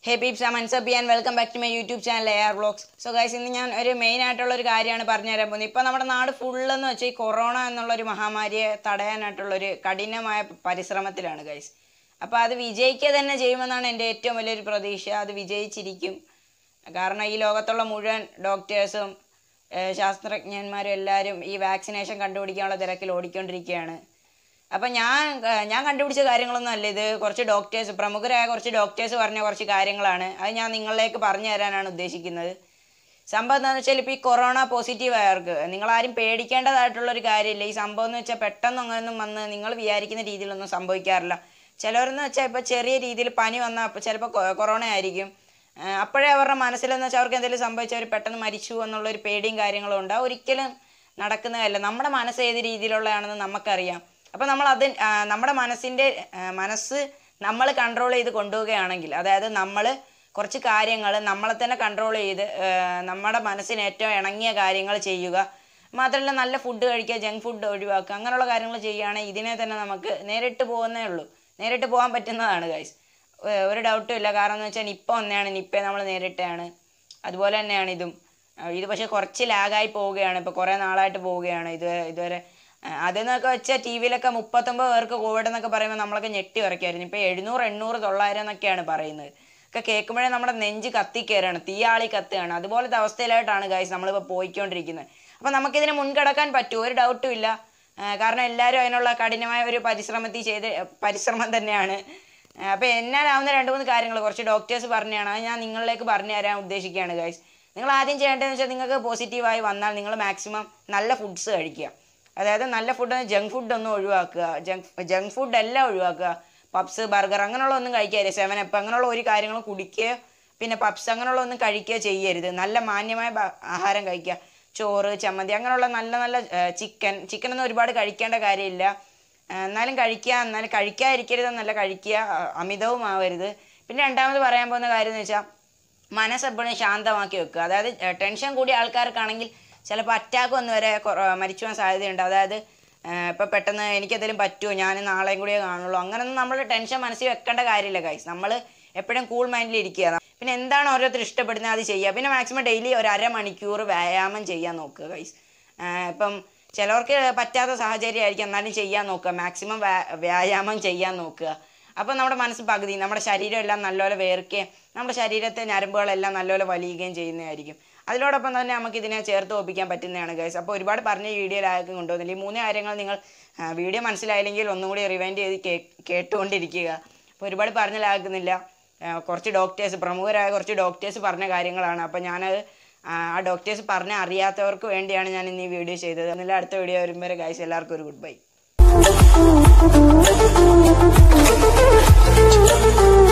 ഹേ peeps ആ മൻസപ്പി and welcome back to my YouTube channel A R vlogs so guys ഇന്ന് ഞാൻ ഒരു മെയിൻ ആയിട്ടുള്ള ഒരു കാര്യമാണ് പറഞ്ഞുതരാൻ പോകുന്നത് ഇപ്പോൾ നമ്മുടെ നാട് ഫുള്ളെന്ന് വെച്ചാൽ ഈ കൊറോണ എന്നുള്ള ഒരു മഹാമാരിയെ തടയാനായിട്ടുള്ള ഒരു കഠിനമായ പരിശ്രമത്തിലാണ് ഗൈസ് അപ്പോൾ അത് വിജയിക്കുക തന്നെ ചെയ്യുമെന്നാണ് എൻ്റെ ഏറ്റവും വലിയൊരു പ്രതീക്ഷ അത് വിജയിച്ചിരിക്കും കാരണം ഈ ലോകത്തുള്ള മുഴുവൻ ഡോക്ടേഴ്സും ഏഹ് ശാസ്ത്രജ്ഞന്മാരും എല്ലാവരും ഈ വാക്സിനേഷൻ കണ്ടുപിടിക്കാനുള്ള തിരക്കിൽ ഓടിക്കൊണ്ടിരിക്കുകയാണ് അപ്പം ഞാൻ ഏഹ് ഞാൻ കണ്ടുപിടിച്ച കാര്യങ്ങളൊന്നും അല്ല ഇത് കുറച്ച് ഡോക്ടേഴ്സ് പ്രമുഖരായ കുറച്ച് ഡോക്ടേഴ്സ് പറഞ്ഞ കുറച്ച് കാര്യങ്ങളാണ് അത് ഞാൻ നിങ്ങളിലേക്ക് പറഞ്ഞു തരാനാണ് ഉദ്ദേശിക്കുന്നത് സംഭവം എന്താണെന്ന് വെച്ചാൽ ഇപ്പോൾ ഈ കൊറോണ പോസിറ്റീവ് ആയവർക്ക് നിങ്ങളാരും പേടിക്കേണ്ടതായിട്ടുള്ളൊരു കാര്യമില്ല ഈ സംഭവം എന്ന് വെച്ചാൽ പെട്ടെന്ന് അങ്ങനെയൊന്നും വന്ന് നിങ്ങൾ വിചാരിക്കുന്ന രീതിയിലൊന്നും സംഭവിക്കാറില്ല ചിലവരെന്ന് വെച്ചാൽ ഇപ്പോൾ ചെറിയ രീതിയിൽ പനി വന്നാൽ അപ്പോൾ ചിലപ്പോൾ കൊറോണ ആയിരിക്കും ഏഹ് അപ്പോഴേ അവരുടെ മനസ്സിലെന്ന് വെച്ചാൽ അവർക്ക് എന്തെങ്കിലും സംഭവിച്ചാൽ അവർ പെട്ടെന്ന് മരിച്ചു എന്നുള്ളൊരു പേടിയും കാര്യങ്ങളും ഉണ്ട് അത് ഒരിക്കലും നടക്കുന്നതല്ല നമ്മുടെ മനസ്സ് ഏത് രീതിയിലുള്ളതാണെന്ന് നമുക്കറിയാം അപ്പോൾ നമ്മൾ അത് ആ, നമ്മുടെ മനസ്സിൻ്റെ ആ, മനസ്സ് നമ്മൾ കൺട്രോൾ ചെയ്ത് കൊണ്ടുപോവുകയാണെങ്കിൽ അതായത് നമ്മൾ കുറച്ച് കാര്യങ്ങൾ നമ്മളെ തന്നെ കൺട്രോൾ ചെയ്ത് ആ, നമ്മുടെ മനസ്സിന് ഏറ്റവും ഇണങ്ങിയ കാര്യങ്ങൾ ചെയ്യുക മാത്രമല്ല നല്ല ഫുഡ് കഴിക്കുക ജങ്ക് ഫുഡ് ഒഴിവാക്കുക അങ്ങനെയുള്ള കാര്യങ്ങൾ ചെയ്യുകയാണെങ്കിൽ ഇതിനെ തന്നെ നമുക്ക് നേരിട്ട് പോകുന്നേ ഉള്ളൂ നേരിട്ട് പോകാൻ പറ്റുന്നതാണ് ഗൈസ് ഒരു ഡൗട്ടും ഇല്ല കാരണം എന്ന് വെച്ചാൽ നിപ്പ ഒന്നെയാണ് നിപ്പയെ നമ്മൾ നേരിട്ടാണ് അതുപോലെ തന്നെയാണ് ഇതും ആ, ഇത് പക്ഷേ കുറച്ച് ലാഗായി പോവുകയാണ് ഇപ്പോൾ കുറേ നാളായിട്ട് പോവുകയാണ് ഇത് ഇതുവരെ ആ, അതെന്നൊക്കെ വെച്ചാൽ ടി വിയിലൊക്കെ മുപ്പത്തൊമ്പത് പേർക്ക് കോവിഡ് എന്നൊക്കെ പറയുമ്പോൾ നമ്മളൊക്കെ ഞെട്ടി ഉറക്കായിരുന്നു ഇപ്പോൾ എഴുന്നൂറ് എണ്ണൂറ് തൊള്ളായിരം എന്നൊക്കെയാണ് പറയുന്നത് ഒക്കെ കേൾക്കുമ്പോഴേ നമ്മുടെ നെഞ്ച് കത്തിക്കയറാണ് തീയാളി കത്തുകയാണ് അതുപോലത്തെ അവസ്ഥയിലായിട്ടാണ് ഗൈസ് നമ്മളിപ്പോൾ പോയിക്കൊണ്ടിരിക്കുന്നത് അപ്പോൾ നമുക്കിതിനെ മുൻകടക്കാൻ പറ്റുമോ ഒരു ഡൗട്ടും ഇല്ല ആ, കാരണം എല്ലാവരും അതിനുള്ള കഠിനമായ ഒരു പരിശ്രമത്തിൽ ചെയ്ത് പരിശ്രമം തന്നെയാണ് അപ്പോൾ എന്നാലാവുന്ന രണ്ട് മൂന്ന് കാര്യങ്ങൾ കുറച്ച് ഡോക്ടേഴ്സ് പറഞ്ഞതാണ് അത് ഞാൻ നിങ്ങളിലേക്ക് പറഞ്ഞു തരാൻ ഉദ്ദേശിക്കുകയാണ് ഗൈസ് നിങ്ങൾ ആദ്യം ചെയ്യേണ്ടതെന്ന് വെച്ചാൽ നിങ്ങൾക്ക് പോസിറ്റീവായി വന്നാൽ നിങ്ങൾ മാക്സിമം നല്ല ഫുഡ്സ് കഴിക്കുക അതായത് നല്ല ഫുഡ് ജങ്ക് ഫുഡ് ഒന്നും ഒഴിവാക്കുക ജങ്ക് ജങ്ക് ഫുഡ് എല്ലാം ഒഴിവാക്കുക പപ്സ് ബർഗർ അങ്ങനെയുള്ള ഒന്നും കഴിക്കരുത് സെവൻ അപ്പ് അങ്ങനെയുള്ള ഒരു കാര്യങ്ങളും കുടിക്കുകയോ പിന്നെ പപ്സ് അങ്ങനെയുള്ള ഒന്നും കഴിക്കുകയോ ചെയ്യരുത് നല്ല മാന്യമായ ഭ- ആഹാരം കഴിക്കുക ചോറ് ചമ്മന്തി അങ്ങനെയുള്ള നല്ല നല്ല ചിക്കൻ ചിക്കൻ ഒന്നും ഒരുപാട് കഴിക്കേണ്ട കാര്യമില്ല ആ, എന്നാലും കഴിക്കുക എന്നാലും കഴിക്കാതിരിക്കരുതെന്നല്ല കഴിക്കുക ആ, അമിതവും ആവരുത് പിന്നെ രണ്ടാമത് പറയാൻ പോകുന്ന കാര്യം എന്ന് വെച്ചാൽ മനസ്സെപ്പോഴും ശാന്തമാക്കി വെക്കുക അതായത് ഏ, ടെൻഷൻ കൂടിയ ആൾക്കാർക്കാണെങ്കിൽ ചിലപ്പോൾ അറ്റാക്ക് വന്ന് വരെ കൊറ- മരിച്ചു പോകാൻ സാധ്യതയുണ്ട് അതായത് ഇപ്പോൾ പെട്ടെന്ന് എനിക്കെന്തെങ്കിലും പറ്റുമോ ഞാൻ നാളെയും കൂടിയേ കാണുള്ളൂ അങ്ങനെയൊന്നും നമ്മൾ ടെൻഷൻ മനസ്സിൽ വെക്കേണ്ട കാര്യമില്ല ഗൈസ് നമ്മൾ എപ്പോഴും കൂൾ മൈൻഡിൽ ഇരിക്കുക പിന്നെ എന്താണ് ഓരോരുത്തർ ഇഷ്ടപ്പെടുന്നത് അത് ചെയ്യുക പിന്നെ മാക്സിമം ഡെയിലി ഒരു അരമണിക്കൂർ വ്യായാമം ചെയ്യാൻ നോക്കുക ഗൈസ് ഇപ്പം ചിലവർക്ക് പറ്റാത്ത സാഹചര്യമായിരിക്കും എന്നാലും ചെയ്യാൻ നോക്കുക മാക്സിമം വ്യായാമം ചെയ്യാൻ നോക്കുക അപ്പോൾ നമ്മുടെ മനസ്സ് പകുതി നമ്മുടെ ശരീരം എല്ലാം നല്ലപോലെ വേർക്കുകയും നമ്മുടെ ശരീരത്തെ ഞരമ്പുകളെല്ലാം നല്ലപോലെ വലിയുകയും ചെയ്യുന്നതായിരിക്കും അതിനോടൊപ്പം തന്നെ നമുക്ക് ഇതിനെ ചേർത്ത് ഒപ്പിക്കാൻ പറ്റുന്നതാണ് ഗൈസ് അപ്പോൾ ഒരുപാട് പറഞ്ഞ വീഡിയോയിലായിരിക്കും കൊണ്ടുവന്നില്ല ഈ മൂന്ന് കാര്യങ്ങൾ നിങ്ങൾ ആ, വീഡിയോ മനസ്സിലായില്ലെങ്കിൽ ഒന്നും കൂടി റിവൈൻഡ് ചെയ്ത് കേ കേട്ടുകൊണ്ടിരിക്കുക അപ്പോൾ ഒരുപാട് പറഞ്ഞിലാക്കുന്നില്ല ആ, കുറച്ച് ഡോക്ടേഴ്സ് പ്രമുഖരായ കുറച്ച് ഡോക്ടേഴ്സ് പറഞ്ഞ കാര്യങ്ങളാണ് അപ്പോൾ ഞാനത് ആ ആ ഡോക്ടേഴ്സ് പറഞ്ഞ അറിയാത്തവർക്ക് വേണ്ടിയാണ് ഞാൻ ഇന്ന് ഈ വീഡിയോ ചെയ്തത് എന്നില്ല അടുത്ത വീഡിയോ വരുമ്പോൾ ഗൈസ് എല്ലാവർക്കും ഒരു ഗുഡ് ബൈ